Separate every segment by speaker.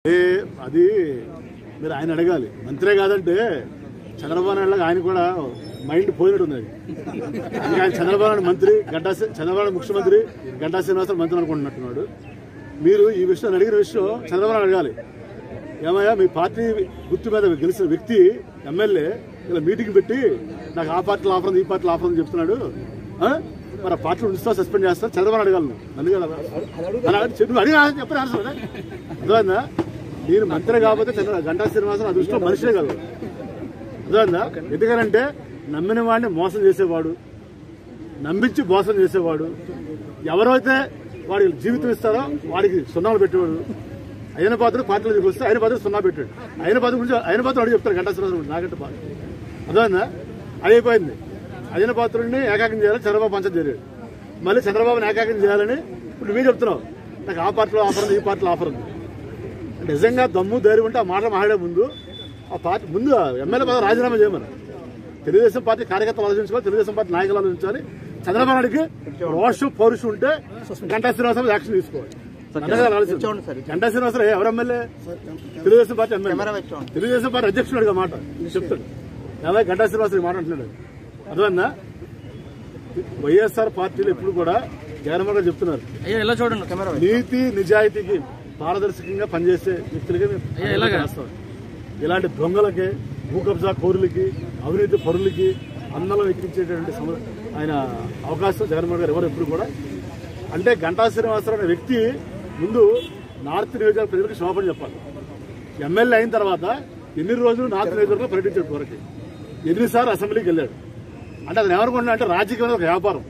Speaker 1: ఏ అది మీరు ఆయన అడగాలి మంత్రే కాదంటే చంద్రబాబు నాయుడు లాగా ఆయన కూడా మైండ్ పోయినట్టు ఉంది ఇంకా ఆయన చంద్రబాబు నాయుడు మంత్రి గడ్డా శ్రీ- చంద్రబాబు నాయుడు ముఖ్యమంత్రి గడ్డా శ్రీనివాసరావు మంత్రి అనుకుంటున్నట్టున్నాడు మీరు ఈ విషయం అడిగిన విషయం చంద్రబాబు నాయుడు అడగాలి ఏమయ్యా మీ పార్టీ గుర్తు మీద గెలిచిన వ్యక్తి ఎమ్మెల్యే ఇలా మీటింగ్ పెట్టి నాకు ఆ పార్టీలో ఆఫర్ ఉంది ఈ పార్టీలో ఆఫర్ ఉంది చెప్తున్నాడు ఆ? మరి ఆ పార్టీ ఉంచుతా సస్పెండ్ చేస్తా చంద్రబాబు అడగలను అందుకే కదా అని అడిగి చెప్పి అడిగి చెప్పని ఆన్సర్ అదే. అర్థమైందా నేను మంత్రి కాకపోతే చంద్ర గంటా శ్రీనివాసన్ ఆ దృష్టిలో మనిషే కదా అర్థమైందా ఎందుకనంటే నమ్మిన వాడిని మోసం చేసేవాడు నమ్మించి మోసం చేసేవాడు ఎవరైతే వాడికి జీవితం ఇస్తారో వాడికి సున్నాలు పెట్టేవాడు అయిన పాత్ర పార్టీలోకి వస్తే అయిన పాత్ర సున్నా పెట్టాడు అయిన పాత్ర గురించి అయిన పాత్ర అడిగి చెప్తారు గంటా శ్రీనివాసన్ గురించి, నాకంటే బాగా అర్థమైందా అది అయిపోయింది అయిన పాత్రుడిని ఏకాకం చేయాలని చంద్రబాబు పంచం చేరాడు మళ్ళీ చంద్రబాబుని ఏకాకం చేయాలని ఇప్పుడు నువ్వే చెప్తున్నావు నాకు ఆ పార్టీలో ఆఫర్ ఉంది ఈ పార్టీలో ఆఫర్ ఉంది నిజంగా దమ్ము ధైర్యం ఉంటే ఆ మాట మాట్లాడే ముందు ఆ పార్టీ ముందు ఎమ్మెల్యే పదవి రాజీనామా చేయమని తెలుగుదేశం పార్టీ కార్యకర్తలు ఆలోచించుకోవాలి తెలుగుదేశం పార్టీ నాయకులు ఆలోచించాలి చంద్రబాబు నాయుడికి రోషం పౌరుషం ఉంటే గంటా శ్రీనివాసరావు యాక్షన్ తీసుకోవాలి అంతగా ఆలోచించాలి. గంటా శ్రీనివాసరావు ఎవరు MLA Telugu Desam party MLA Telugu Desam party అధ్యక్షుడిగా మాట చెప్తాడు ఎలా గంటా శ్రీనివాసరావు ఈ మాట అంటున్నాడు అర్థమైందా వైఎస్ఆర్ పార్టీలు ఎప్పుడు కూడా జగన్మోహన్ గారు చెప్తున్నారు
Speaker 2: అయ్యా ఇలా చూడండి కెమెరా
Speaker 1: నీతి నిజాయితీకి పారదర్శకంగా పనిచేసే వ్యక్తులుగా మేము
Speaker 2: అయ్యా, ఇలాగా?
Speaker 1: చేస్తాం. ఇలాంటి దొంగలకి భూ కబ్జా కోరులకి అవినీతి పరులకి అందరం ఎక్కించేటటువంటి సమ ఆయన అవకాశం జగన్మోహన్ గారు ఎవరు ఎప్పుడు కూడా అంటే గంటా శ్రీనివాసరావు అనే వ్యక్తి ముందు నార్త్ నియోజకవర్గ ప్రజలకు క్షమాపణ చెప్పాలి ఎమ్మెల్యే అయిన తర్వాత ఎన్ని రోజులు నార్త్ నియోజకవర్గంలో పర్యటించాడు వరకు ఎన్నిసార్లు అసెంబ్లీకి వెళ్ళాడు అంటే అతను ఎవరుకున్నా అంటే రాజకీయం అనేది ఒక వ్యాపారం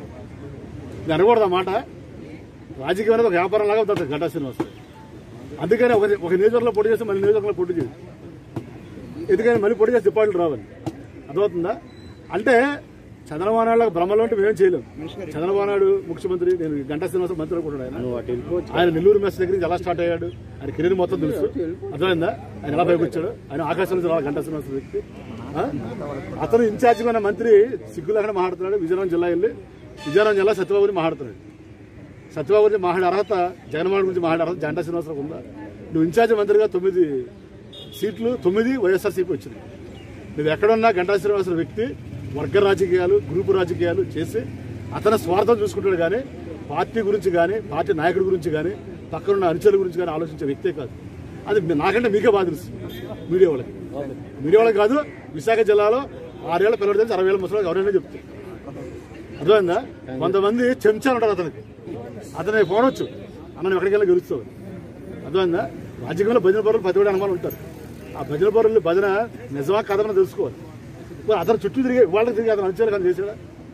Speaker 1: ఇది అనకూడదు ఆ మాట రాజకీయం అనేది ఒక వ్యాపారం లాగా ఉంటుంది గంటా శ్రీనివాసరావు అందుకని ఒక ఒక నియోజకవర్గంలో పోటీ చేస్తే మళ్ళీ నియోజకవర్గంలో పోటీ చేయదు ఎందుకని మళ్ళీ పోటీ చేస్తే డిపాజిట్లు రావాలి అర్థమవుతుందా అంటే చంద్రబాబు నాయుడు భ్రమలో అంటే మేమేం చేయలేం చంద్రబాబు నాయుడు ముఖ్యమంత్రి నేను గంటా శ్రీనివాస మంత్రి అనుకుంటాడు ఆయన ఆయన నెల్లూరు మెస్ దగ్గర నుంచి ఎలా స్టార్ట్ అయ్యాడు ఆయన కెరీర్ మొత్తం తెలుసు అర్థమైందా ఆయన ఎలా పైకి వచ్చాడు ఆయన ఆకాశం నుంచి రావాలి గంటా శ్రీనివాస వ్యక్తి ఆ? అతను ఇన్ఛార్జిగా ఉన్న మంత్రి సిగ్గు లేకుండా మాట్లాడుతున్నాడు విజయనగరం జిల్లా వెళ్ళి విజయనగరం జిల్లా సత్యబాబుని మాట్లాడుతున్నాడు సత్యబాబు గురించి మాట్లాడే అర్హత జగన్మోహన్ గురించి మాట్లాడే అర్హత జంటా శ్రీనివాసరావు ఉందా నువ్వు ఇన్ఛార్జ్ మంత్రిగా తొమ్మిది సీట్లు తొమ్మిది వైఎస్ఆర్సీపీ వచ్చినాయి నువ్వు ఎక్కడున్నా గంటా శ్రీనివాసరావు వ్యక్తి వర్గ రాజకీయాలు గ్రూపు రాజకీయాలు చేసి అతని స్వార్థం చూసుకుంటాడు కానీ పార్టీ గురించి కానీ పార్టీ నాయకుడి గురించి కానీ పక్కనున్న అనుచరుల గురించి కానీ ఆలోచించే వ్యక్తే కాదు అది మీ- నాకంటే మీకే బాధ తెలుసు మీడియా వాళ్ళకి మీడియా వాళ్ళకి కాదు విశాఖ జిల్లాలో ఆరేళ్ల పిల్లలు తెలిసి అరవై ఏళ్ళ ముసలి ఎవరైనా చెప్తారు అర్థమైందా కొంతమంది చెంచాలు ఉంటారు అతనికి అతని పోనొచ్చు అన్న నువ్వు ఎక్కడికి వెళ్ళి గెలుస్తావు అర్థమైందా రాజకీయంలో భజన పరులు పది కూడా అనుమానం ఉంటారు ఆ భజన పరులు భజన నిజమా కథమని తెలుసుకోవాలి మరి అతను చుట్టూ తిరిగి వాళ్ళకి తిరిగి అతను అంచాలి కానీ చేసాడా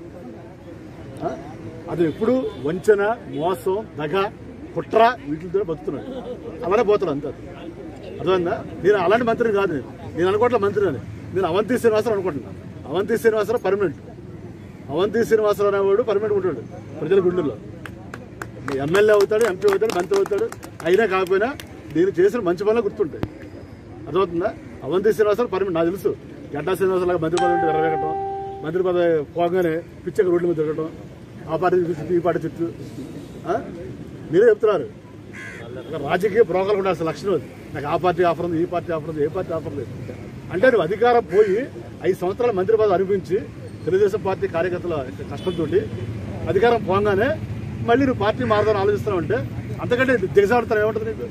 Speaker 1: ఆ? అతను ఎప్పుడు వంచన మోసం దగ కుట్ర వీటితో బతుకుతున్నాడు అలానే పోతాడు అంతే అతను. అర్థమైందా నేను అలాంటి మంత్రిని కాదు నేను నేను అనుకోవట్లే మంత్రి అని నేను అవంతి శ్రీనివాసరావు అనుకుంటున్నాను అవంతి శ్రీనివాసరావు పర్మనెంట్ అవంతి శ్రీనివాసరావు అనేవాడు పర్మనెంట్ ఉంటాడు ప్రజల గుండెల్లో ఎమ్మెల్యే అవుతాడు ఎంపీ అవుతాడు మంత్రి అవుతాడు అయినా కాకపోయినా నేను చేసిన మంచి పనులు గుర్తుంటాయి అర్థమవుతుందా అవంతి శ్రీనివాసరావు పర్మనెంట్ నాకు తెలుసు గడ్డా శ్రీనివాసరావు మంత్రి పదవి ఉంటే ఎరవేయటం మంత్రి పదవి పోగానే పిచ్చక రోడ్ల మీద తిరగటం ఆ పార్టీ చుట్టూ ఈ పార్టీ చుట్టూ ఆ? మీరే చెప్తున్నారు ఒక రాజకీయ బ్రోకర్లు ఉండాల్సిన లక్షణం అది నాకు ఆ పార్టీ ఆఫర్ ఉంది ఈ పార్టీ ఆఫర్ ఉంది ఏ పార్టీ ఆఫర్ లేదు అంటే నువ్వు అధికారం పోయి ఐదు సంవత్సరాల మంత్రి పదవి అనిపించి తెలుగుదేశం పార్టీ కార్యకర్తల యొక్క కష్టంతో అధికారం పోగానే మళ్ళీ నువ్వు పార్టీ మారదాన్ని ఆలోచిస్తున్నావు అంటే అంతకంటే దిగజాడుతాను ఏముంటుంది నీకు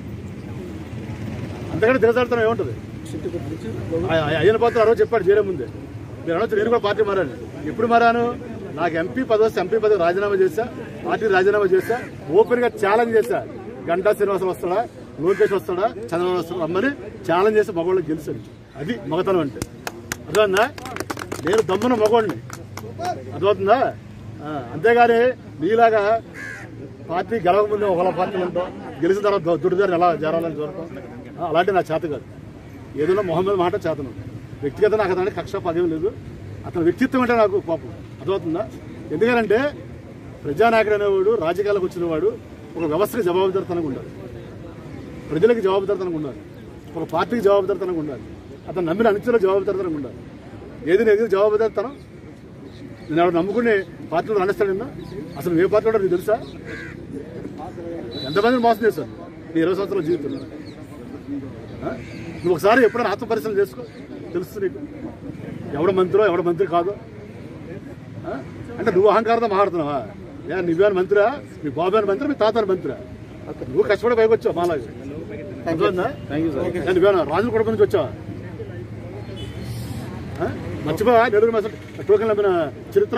Speaker 1: అంతకంటే దిగజాడుతాను ఏముంటుంది ఆ- ఆ- అయ్యన పాత్ర ఆ రోజు చెప్పాడు చేరే ముందే మీరు అనొచ్చు నేను కూడా పార్టీ మారాను ఎప్పుడు మారాను నాకు ఎంపీ పదవి వస్తే ఎంపీ పదవి రాజీనామా చేశా పార్టీ రాజీనామా చేశా ఓపెన్ గా ఛాలెంజ్ చేశా గంటా శ్రీనివాసం వస్తాడా లోకేష్ వస్తాడా చంద్రబాబు వస్తాడా రమ్మని ఛాలెంజ్ చేసి మగవాళ్ళకి గెలిచాడు అది మగతనం అంటే అర్థమైందా నేను దమ్మున మగవాడిని అర్థమవుతుందా ఆ, అంతేగాని నీలాగా పార్టీ గెలవక ముందే ఒకళ్ళ పార్టీ ఉంటాం గెలిచిన తర్వాత దుడిదారిని ఎలా చేరాలని చూడటం ఆ, అలాంటి నా చేత కాదు ఏదైనా మొహమ్మద్ మాట చేతను వ్యక్తిగత నాకు అతని కక్ష పదేం లేదు అతని వ్యక్తిత్వం అంటే నాకు పాపం అర్థమవుతుందా ఎందుకంటే ప్రజానాయకుడు అనేవాడు రాజకీయాలకు వచ్చిన వాడు ఒక వ్యవస్థకి జవాబుదారితనంగా ఉండాలి ప్రజలకు జవాబుదారితనంగా ఉండాలి ఒక పార్టీకి జవాబుదారితనంగా ఉండాలి అతను నమ్మిన అనుచరులకు జవాబుదారితనంగా ఉండాలి ఏది నేను జవాబుదారితనం నేను ఎవరు నమ్ముకునే పార్టీలో రాణిస్తాడన్నా అసలు ఏ పార్టీ నీకు తెలుసా ఎంతమందిని మోసం చేశాను నీ ఇరవై సంవత్సరాల జీవితంలో ఆ? నువ్వు ఒకసారి ఎప్పుడైనా ఆత్మ పరిశీలన చేసుకో తెలుస్తుంది నీకు ఎవడ మంత్రో ఎవడ మంత్రి కాదో ఆ? అంటే నువ్వు అహంకారంతో మాట్లాడుతున్నావా ఏ నువ్వేమైనా మంత్రిరా మీ బాబాయ్ మంత్రి మీ తాత మంత్రిరా నువ్వు కష్టపడి పైకి వచ్చావు మాలాగా అర్థమైందా? ఏ, నువ్వేనా రాజుల కుటుంబం నుంచి వచ్చావా ఆ? మర్చిపోవా నెల్లూరు మాసం టోకెన్ అమ్మిన చరిత్ర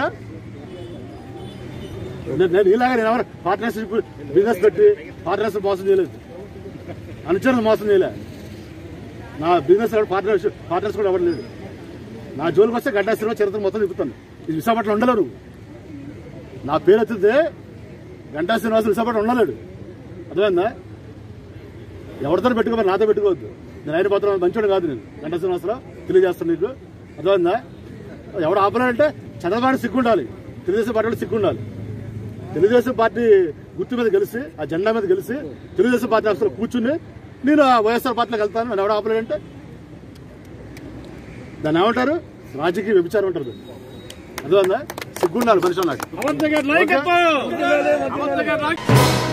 Speaker 1: నేను నేను ఇలాగా నేను ఎవరు పార్ట్నర్షిప్ బిజినెస్ పెట్టి పార్ట్నర్షిప్ మోసం చేయలేదు అనుచరులు మోసం చేయలే నా బిజినెస్ పార్ట్నర్షిప్ పార్ట్నర్స్ కూడా ఎవరు లేడు నా జోలికి వస్తే గడ్డా సినిమా చరిత్ర మొత్తం తిప్పుతాను ఇది విశాఖపట్నం ఉండలేరు నా పేరు ఎత్తితే గంటా శ్రీనివాసం విశాఖపట్నం ఉండలేడు అర్థమైందా ఎవరితో పెట్టుకోమని నాతో పెట్టుకోవద్దు నేను ఆయన పత్రం మంచోడు కాదు నేను గంటా శ్రీనివాసరావు తెలియజేస్తాను నీకు అర్థమైందా ఎవడు ఆపలేడంటే చంద్రబాబు సిగ్గుండాలి తెలుగుదేశం పార్టీ వాళ్ళు సిగ్గుండాలి తెలుగుదేశం పార్టీ గుర్తు మీద గెలిచి ఆ జెండా మీద గెలిచి తెలుగుదేశం పార్టీ ఆఫీసులో కూర్చుని నేను ఆ వైఎస్ఆర్ పార్టీలోకి వెళ్తాను నన్ను ఎవడ ఆపలేడంటే దాన్ని ఏమంటారు రాజకీయ వ్యభిచారం అంటారు దాన్ని. అర్థమైందా సిగ్గుండాలి మనిషి నాకు
Speaker 2: అబద్ధంగా నాయకత్వం అబద్ధంగా నాయకత్వం